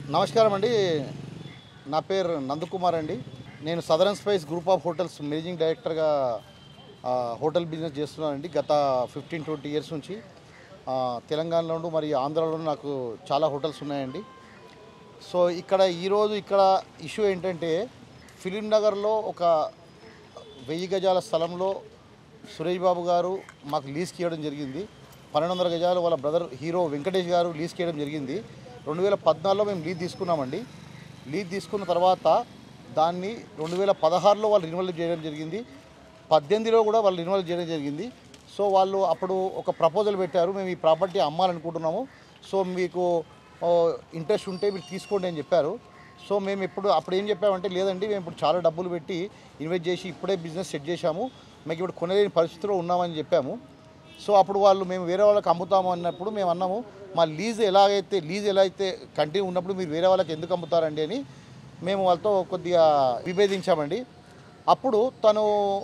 నమస్కారం అండి నా పేరు నందకుమార్ అండి నేను Southern Spice Group of Hotels managing డైరెక్టర్గా ఆ, హోటల్ బిజినెస్ చేస్తున్నానండి గత ఫిఫ్టీన్ ట్వంటీ ఇయర్స్ నుంచి ఆ, తెలంగాణలోను మరియు ఆంధ్రాలోను నాకు చాలా హోటల్స్ ఉన్నాయండి సో ఇక్కడ ఈరోజు ఇక్కడ ఇష్యూ ఏంటంటే ఫిలిం నగర్లో ఒక వెయ్యి గజాల స్థలంలో సురేష్ బాబు గారు మాకు లీజ్కి ఇవ్వడం జరిగింది పన్నెండు వందల గజాలు వాళ్ళ బ్రదర్ హీరో వెంకటేష్ గారు లీజ్కి ఇవ్వడం జరిగింది రెండు వేల పద్నాలుగులో మేము లీజ్ తీసుకున్నామండి లీజ్ తీసుకున్న తర్వాత దాన్ని రెండు వేల పదహారులో వాళ్ళు రినివల్ చేయడం జరిగింది పద్దెనిమిదిలో కూడా వాళ్ళు రినివల్ చేయడం జరిగింది సో వాళ్ళు అప్పుడు ఒక ప్రపోజల్ పెట్టారు మేము ఈ ప్రాపర్టీ అమ్మాలనుకుంటున్నాము సో మీకు ఇంట్రెస్ట్ ఉంటే మీరు తీసుకోండి అని చెప్పారు సో మేము ఇప్పుడు అప్పుడు ఏం చెప్పామంటే లేదండి మేము ఇప్పుడు చాలా డబ్బులు పెట్టి ఇన్వెస్ట్ చేసి ఇప్పుడే బిజినెస్ సెట్ చేశాము మీకు ఇప్పుడు కొనలేని పరిస్థితిలో ఉన్నామని చెప్పాము సో అప్పుడు వాళ్ళు మేము వేరే వాళ్ళకి అమ్ముతాము అన్నప్పుడు మేము అన్నాము మా లీజ్ ఎలాగైతే లీజ్ ఎలా అయితే కంటిన్యూ ఉన్నప్పుడు మీరు వేరే వాళ్ళకి ఎందుకు అమ్ముతారండి అని మేము వాళ్ళతో కొద్దిగా విభేదించామండి అప్పుడు తను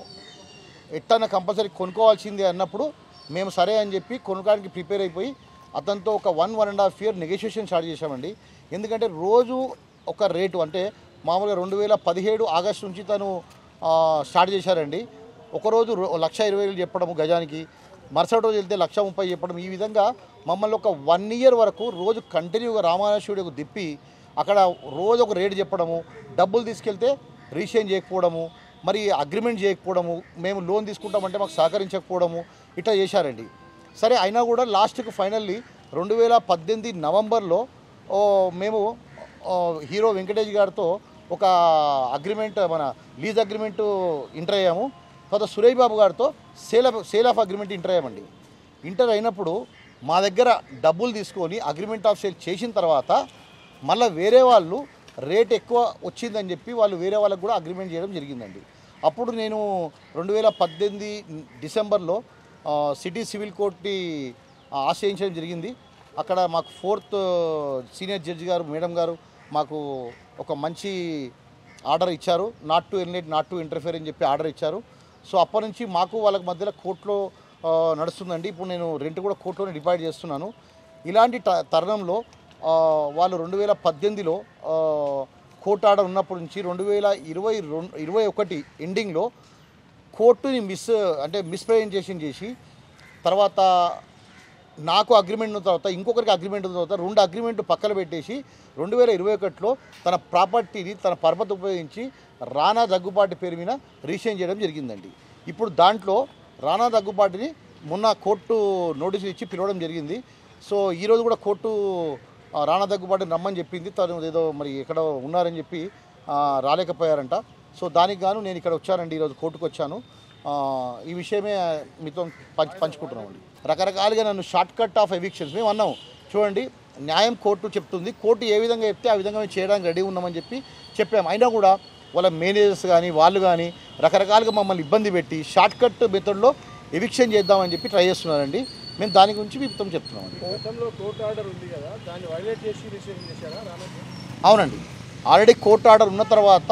ఎట్టన్నా కంపల్సరీ కొనుక్కోవాల్సిందే అన్నప్పుడు మేము సరే అని చెప్పి కొనుక్కోడానికి ప్రిపేర్ అయిపోయి అతనితో ఒక one one and half year negotiation start చేశామండి ఎందుకంటే రోజు ఒక రేటు అంటే మామూలుగా రెండు వేల పదిహేడు ఆగస్టు నుంచి తను ఆ, స్టార్ట్ చేశారండి ఒకరోజు రో- లక్ష ఇరవై వేలు చెప్పడము గజానికి మరుసటి రోజు వెళ్తే లక్ష ముప్పై చెప్పడం ఈ విధంగా మమ్మల్ని ఒక వన్ ఇయర్ వరకు రోజు కంటిన్యూగా రామానుషుడికి తిప్పి అక్కడ రోజు ఒక రేటు చెప్పడము డబ్బులు తీసుకెళ్తే రీషేన్ చేయకపోవడము మరి అగ్రిమెంట్ చేయకపోవడము మేము లోన్ తీసుకుంటామంటే మాకు సహకరించకపోవడము ఇట్లా చేశారండి సరే అయినా కూడా లాస్ట్కి ఫైనల్లీ రెండు వేల పద్దెనిమిది నవంబర్లో ఓ, మేము ఓ, హీరో వెంకటేష్ గారితో ఒక అగ్రిమెంట్ మన లీజ్ అగ్రిమెంట్ ఇంటర్ అయ్యాము తర్వాత సురేష్ బాబు గారితో sale of sale of agreement enter అయ్యామండి ఇంటర్ అయినప్పుడు మా దగ్గర డబ్బులు తీసుకొని అగ్రిమెంట్ ఆఫ్ సేల్ చేసిన తర్వాత మళ్ళీ వేరే వాళ్ళు రేట్ ఎక్కువ వచ్చిందని చెప్పి వాళ్ళు వేరే వాళ్ళకి కూడా అగ్రిమెంట్ చేయడం జరిగిందండి అప్పుడు నేను రెండు వేల పద్దెనిమిది డిసెంబర్లో ఆ, సిటీ సివిల్ కోర్టుని ఆ, ఆశ్రయించడం జరిగింది అక్కడ మాకు ఫోర్త్ సీనియర్ జడ్జి గారు మేడం గారు మాకు ఒక మంచి ఆర్డర్ ఇచ్చారు నాట్ టు ఎన్లేట్ నాట్ టు ఇంటర్ఫియర్ అని చెప్పి ఆర్డర్ ఇచ్చారు సో అప్పటి నుంచి మాకు వాళ్ళకి మధ్యలో కోర్టులో ఆ, నడుస్తుందండి ఇప్పుడు నేను రెంట్ కూడా కోర్టులోనే డిపాజిట్ చేస్తున్నాను ఇలాంటి ట- తరుణంలో ఆ, వాళ్ళు రెండు వేల పద్దెనిమిదిలో కోర్టు ఆర్డర్ ఉన్నప్పటి నుంచి రెండు వేల ఇరవై రెండు ఇరవై ఒకటి ఎండింగ్లో కోర్టుని మిస్ అంటే మిస్ప్రజెంటేషన్ చేసి తర్వాత నాకు అగ్రిమెంట్ ఉన్న తర్వాత ఇంకొకరికి అగ్రిమెంట్ ఉన్న తర్వాత రెండు అగ్రిమెంట్ పక్కన పెట్టేసి రెండు వేల ఇరవై ఒకటిలో తన ప్రాపర్టీని తన పరపతి ఉపయోగించి రానా దగ్గుబాటి పేరు మీద రిజిస్ట్రేషన్ చేయడం జరిగిందండి ఇప్పుడు దాంట్లో రానా దగ్గుబాటిని మొన్న కోర్టు నోటీసులు ఇచ్చి పిలవడం జరిగింది సో ఈరోజు కూడా కోర్టు ఆ, రానా దగ్గుబాటిని రమ్మని చెప్పింది తను ఏదో మరి ఎక్కడ ఉన్నారని చెప్పి ఆ, రాలేకపోయారంట సో దానికి గాను నేను ఇక్కడ వచ్చానండి ఈరోజు కోర్టుకు వచ్చాను ఆ, ఈ విషయమే మీతో పంచ్ పంచుకుంటున్నామండి రకరకాలుగా నన్ను షార్ట్ కట్ ఆఫ్ ఎవిక్షన్స్ మేము అన్నాం చూడండి న్యాయం కోర్టు చెప్తుంది కోర్టు ఏ విధంగా చెప్తే ఆ విధంగా మేము చేయడానికి రెడీ ఉన్నామని చెప్పి చెప్పాము అయినా కూడా వాళ్ళ మేనేజర్స్ కానీ వాళ్ళు కానీ రకరకాలుగా మమ్మల్ని ఇబ్బంది పెట్టి షార్ట్ కట్ మెథడ్లో ఎవిక్షన్ చేద్దామని చెప్పి ట్రై చేస్తున్నారండి మేము దాని గురించి మీతో చెప్తున్నామండి గతంలో కోర్టు ఆర్డర్ ఉంది కదా దాన్ని వైలేట్ చేసి రిజిస్ట్రేషన్ చేశారా రానకి అవునండి ఆల్రెడీ కోర్టు ఆర్డర్ ఉన్న తర్వాత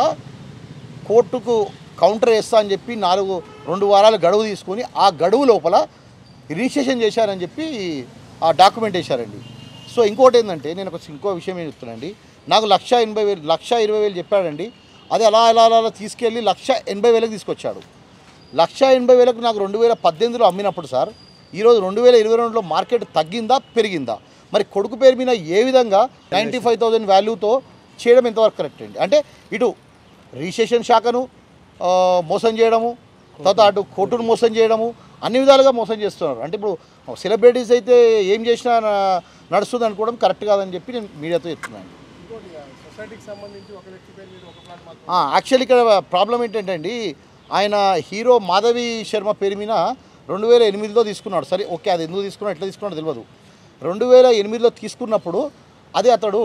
కోర్టుకు కౌంటర్ వేస్తా అని చెప్పి నాలుగు రెండు వారాలు గడువు తీసుకొని ఆ గడువు లోపల రిజిస్ట్రేషన్ చేశారని చెప్పి ఆ డాక్యుమెంట్ వేశారండి సో ఇంకోటి ఏంటంటే నేను ఒక ఇంకో విషయం ఏం చెప్తున్నానండి నాకు లక్ష ఎనభై వేలు లక్ష ఇరవై వేలు చెప్పాడండి అది అలా అలా అలా అలా తీసుకెళ్ళి లక్ష ఎనభై వేలకు తీసుకొచ్చాడు లక్ష ఎనభై వేలకు నాకు రెండు వేల పద్దెనిమిదిలో అమ్మినప్పుడు సార్ ఈరోజు రెండు వేల ఇరవై రెండులో మార్కెట్ తగ్గిందా పెరిగిందా మరి కొడుకు పేరు మీద ఏ విధంగా నైంటీ ఫైవ్ థౌజండ్ వాల్యూతో చేయడం ఎంతవరకు కరెక్ట్ అండి అంటే ఇటు రిజిస్ట్రేషన్ శాఖను ఆ, మోసం చేయడము తర్వాత అటు కోర్టును మోసం చేయడము అన్ని విధాలుగా మోసం చేస్తున్నారు అంటే ఇప్పుడు సెలబ్రిటీస్ అయితే ఏం చేసినా నా- నడుస్తుంది అనుకోవడం కరెక్ట్ కాదని చెప్పి నేను మీడియాతో చెప్తున్నాను ఇంకోటి సొసైటీకి సంబంధించి ఒక వ్యక్తి పేరు మీద ఒక ప్లాట్ మాత్రం యాక్చువల్లీ ఇక్కడ ప్రాబ్లం ఏంటంటే అండి ఆయన హీరో మాధవి శర్మ పేరు మీద రెండు వేల ఎనిమిదిలో తీసుకున్నాడు సరే ఓకే అది ఎందుకు తీసుకున్నాడు ఎట్లా తీసుకున్నాడో తెలియదు రెండు వేల ఎనిమిదిలో తీసుకున్నప్పుడు అది అతడు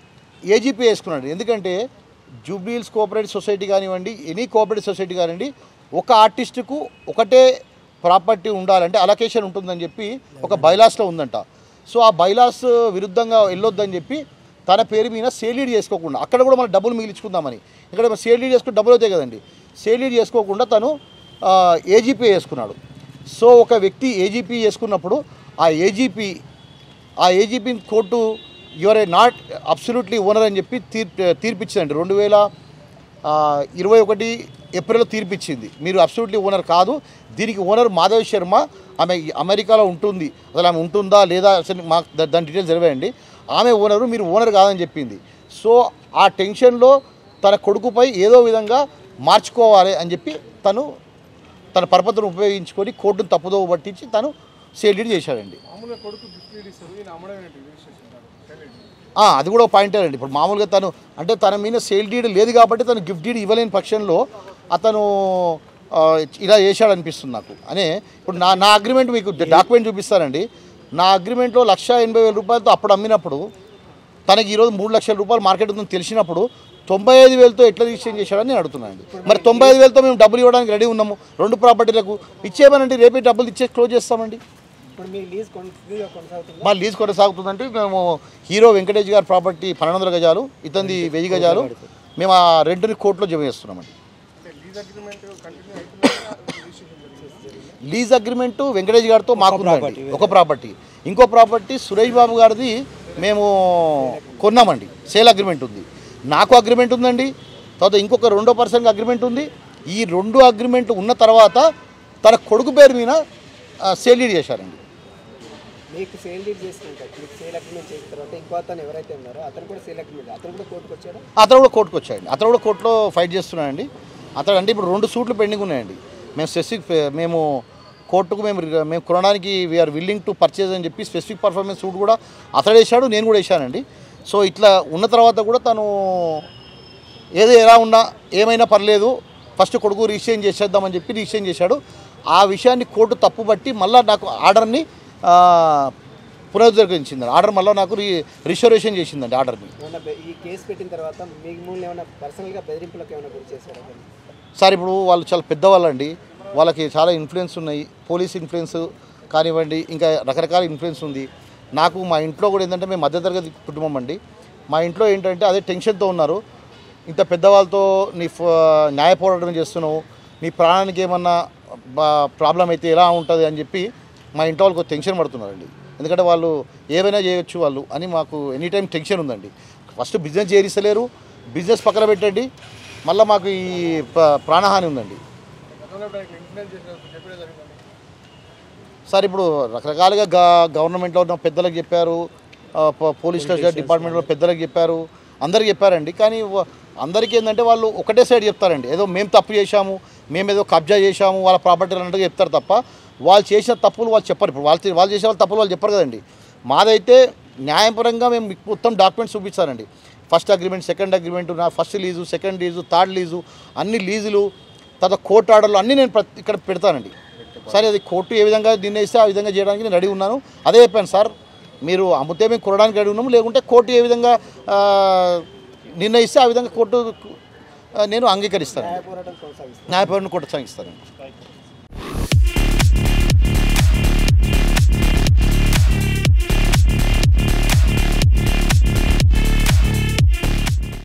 ఏజీపీ వేసుకున్నాడు ఎందుకంటే జూబ్లీహిల్స్ కోఆపరేటివ్ సొసైటీ కానివ్వండి ఎనీ కోఆపరేటివ్ సొసైటీ కానివ్వండి ఒక ఆర్టిస్టుకు ఒకటే ప్రాపర్టీ ఉండాలంటే అలొకేషన్ ఉంటుందని చెప్పి ఒక బైలాస్లో ఉందంట సో ఆ బైలాస్ విరుద్ధంగా వెళ్ళొద్దని చెప్పి తన పేరు మీద సేలీడ్ చేసుకోకుండా అక్కడ కూడా మనం డబ్బులు మిగిలించుకుందామని ఇక్కడ సేలీడ్ చేసుకుని డబ్బులు అవుతాయి కదండి సేలీడ్ చేసుకోకుండా తను ఏజీపీ వేసుకున్నాడు సో ఒక వ్యక్తి ఏజీపీ చేసుకున్నప్పుడు ఆ ఏజీపీ ఆ ఏజీపీని court your a not absolutely owner అని చెప్పి తీర్ తీర్పిచ్చిందండి రెండు వేల ఆ, ఇరవై ఒకటి ఏప్రిల్లో తీర్పిచ్చింది మీరు అబ్సల్యూట్లీ ఓనర్ కాదు దీనికి ఓనర్ మాధవ్ శర్మ ఆమె అమెరికాలో ఉంటుంది అసలు ఆమె ఉంటుందా లేదా అసలు మాకు దా- దాని డీటెయిల్స్ తెలివేయండి ఆమె ఓనరు మీరు ఓనర్ కాదని చెప్పింది సో ఆ టెన్షన్లో తన కొడుకుపై ఏదో విధంగా మార్చుకోవాలి అని చెప్పి తను తన పరపతిని ఉపయోగించుకొని కోర్టును తప్పుదోవ పట్టించి తను సేల్ డీడ్ చేశాడండి మామూలుగా కొడుకు గిఫ్ట్ డీడ్ ఇస్తారు ఈయన అమ్మడం ఏంటి రిజిస్ట్రేషన్ సైలెంట్ ఆ, అది కూడా ఒక పాయింటే అండి ఇప్పుడు మామూలుగా తను అంటే తన మీద సేల్ డీడ్ లేదు కాబట్టి తను గిఫ్ట్ డీడ్ ఇవ్వలేని పక్షంలో అతను ఆ, ఇలా చేశాడు అనిపిస్తుంది నాకు అనే ఇప్పుడు నా నా అగ్రిమెంట్ మీకు డాక్యుమెంట్ చూపిస్తానండి నా అగ్రిమెంట్లో లక్ష ఎనభై వేల రూపాయలతో అప్పుడు అమ్మినప్పుడు తనకి ఈరోజు మూడు లక్షల రూపాయలు మార్కెట్ ఉందని తెలిసినప్పుడు తొంభై ఐదు వేలతో ఎట్లా రిజిస్ట్రేషన్ చేశాడని నేను అడుగుతున్నాను మరి తొంభై ఐదు వేలతో మేము డబ్బులు ఇవ్వడానికి రెడీ ఉన్నాము రెండు ప్రాపర్టీలకు ఇచ్చేయమనండి రేపే డబ్బులు ఇచ్చే క్లోజ్ చేస్తామండి ఇప్పుడు మీ లీజ్ కంటిన్యూగా కొనసాగుతుంది మా లీజ్ కొనసాగుతుందంటే మేము హీరో వెంకటేష్ గారి ప్రాపర్టీ పన్నెండు వందల గజాలు ఇతంది వెయ్యి గజాలు మేము ఆ రెండుని కోర్టులో జమ చేస్తున్నామండి అంటే లీజ్ అగ్రిమెంట్ కంటిన్యూ అవుతుందా రిజిస్ట్రేషన్ జరిగింది లీజ్ అగ్రిమెంట్ వెంకటేష్ గారితో మాకు ఉందండి ఒక ప్రాపర్టీ ఇంకో ప్రాపర్టీ సురేష్ బాబు గారిది మేము కొన్నామండి సేల్ అగ్రిమెంట్ ఉంది నాకు అగ్రిమెంట్ ఉందండి తర్వాత ఇంకొక రెండో పర్సన్కి అగ్రిమెంట్ ఉంది ఈ రెండు అగ్రిమెంట్ ఉన్న తర్వాత తన కొడుకు పేరు మీద సేల్ డీడ్ చేశారండి మీకు సేల్ డీడ్ చేసినాక మీకు సేల్ అగ్రిమెంట్ చేసిన తర్వాత ఇంకో అతను ఎవరైతే ఉన్నారో అతను కూడా సేల్ అగ్రిమెంట్ అతను కూడా కోర్టుకు వచ్చాడు అతను కూడా కోర్టుకు వచ్చాయండి అతను కూడా కోర్టులో ఫైట్ చేస్తున్నాడండి అతను అంటే ఇప్పుడు రెండు సూట్లు పెండింగ్ ఉన్నాయండి మేము స్పెసిఫిక్ మేము కోర్టుకు మేము రి- మేము కొనడానికి వీఆర్ విల్లింగ్ టు పర్చేజ్ అని చెప్పి స్పెసిఫిక్ పర్ఫార్మెన్స్ సూట్ కూడా అతడు వేశాడు నేను కూడా వేశానండి సో ఇట్లా ఉన్న తర్వాత కూడా తను ఏదో ఎలా ఉన్నా ఏమైనా పర్లేదు ఫస్ట్ కొడుకు రిజిస్ట్రేషన్ చేసేద్దామని చెప్పి రిజిస్ట్రేషన్ చేశాడు ఆ విషయాన్ని కోర్టు తప్పుబట్టి మళ్ళీ నాకు ఆర్డర్ని పునరుద్ధరించింది ఆర్డర్ మళ్ళీ నాకు రి రిజర్వేషన్ చేసిందండి ఆర్డర్ని ఏమన్నా బె- ఈ కేసు పెట్టిన తర్వాత మిమ్మల్ని ఏమైనా పర్సనల్గా బెదిరింపులకు ఏమైనా గురి చేశారా సార్ ఇప్పుడు వాళ్ళు చాలా పెద్దవాళ్ళండి వాళ్ళకి చాలా ఇన్ఫ్లుయెన్స్ ఉన్నాయి పోలీస్ ఇన్ఫ్లుయెన్స్ కానివ్వండి ఇంకా రకరకాల ఇన్ఫ్లుయెన్స్ ఉంది నాకు మా ఇంట్లో కూడా ఏంటంటే మేము మధ్యతరగతి కుటుంబం అండి మా ఇంట్లో ఏంటంటే అదే టెన్షన్తో ఉన్నారు ఇంత పెద్దవాళ్ళతో నీ ఫ- న్యాయ పోరాటం చేస్తున్నావు నీ ప్రాణానికి ఏమన్నా ప్రాబ్లం అయితే ఎలా ఉంటుంది అని చెప్పి మా ఇంట్లో వాళ్ళకి ఒక టెన్షన్ పడుతున్నారండి ఎందుకంటే వాళ్ళు ఏమైనా చేయొచ్చు వాళ్ళు అని మాకు ఎనీ టైం టెన్షన్ ఉందండి ఫస్ట్ బిజినెస్ చేరిస్తలేరు బిజినెస్ పక్కన పెట్టండి మళ్ళీ మాకు ఈ ప్ర- ప్రాణహాని ఉందండి గతంలో ఇప్పుడు ఆయనకి ఇన్ఫ్లుయెన్స్ చేసినప్పుడు చెప్పడే జరిగిందండి సార్ ఇప్పుడు రకరకాలుగా గా- గవర్నమెంట్లో ఉన్న పెద్దలకు చెప్పారు ఆ, ప- పోలీస్ స్టేషన్ డిపార్ట్మెంట్లో పెద్దలకు చెప్పారు అందరికి చెప్పారండి కానీ వ- అందరికీ ఏంటంటే వాళ్ళు ఒకటే సైడ్ చెప్తారండి ఏదో మేము తప్పు చేశాము మేము ఏదో కబ్జా చేశాము వాళ్ళ ప్రాపర్టీలు అన్నట్టుగా చెప్తారు తప్ప వాళ్ళు చేసిన తప్పులు వాళ్ళు చెప్పరు ఇప్పుడు వాళ్ళు చే- వాళ్ళు చేసే వాళ్ళు తప్పులు వాళ్ళు చెప్పరు కదండి మాదైతే న్యాయపరంగా మేము మీకు మొత్తం డాక్యుమెంట్స్ చూపించారండి ఫస్ట్ అగ్రిమెంట్ సెకండ్ అగ్రిమెంట్ నా first lease second lease third lease అన్ని లీజులు తర్వాత కోర్టు ఆర్డర్లు అన్నీ నేను ప్రతి- ఇక్కడ పెడతానండి సరే అది కోర్టు ఏ విధంగా నిర్ణయిస్తే ఆ విధంగా చేయడానికి నేను రెడీ ఉన్నాను అదే చెప్పాను సార్ మీరు అమ్మితే మేము కొనడానికి రెడీ ఉన్నాము లేకుంటే కోర్టు ఏ విధంగా ఆ, నిర్ణయిస్తే ఆ విధంగా కోర్టు ఆ, నేను అంగీకరిస్తాను న్యాయ పోరాటం కొనసాగిస్తారు న్యాయపరమైన కొనసాగిస్తాను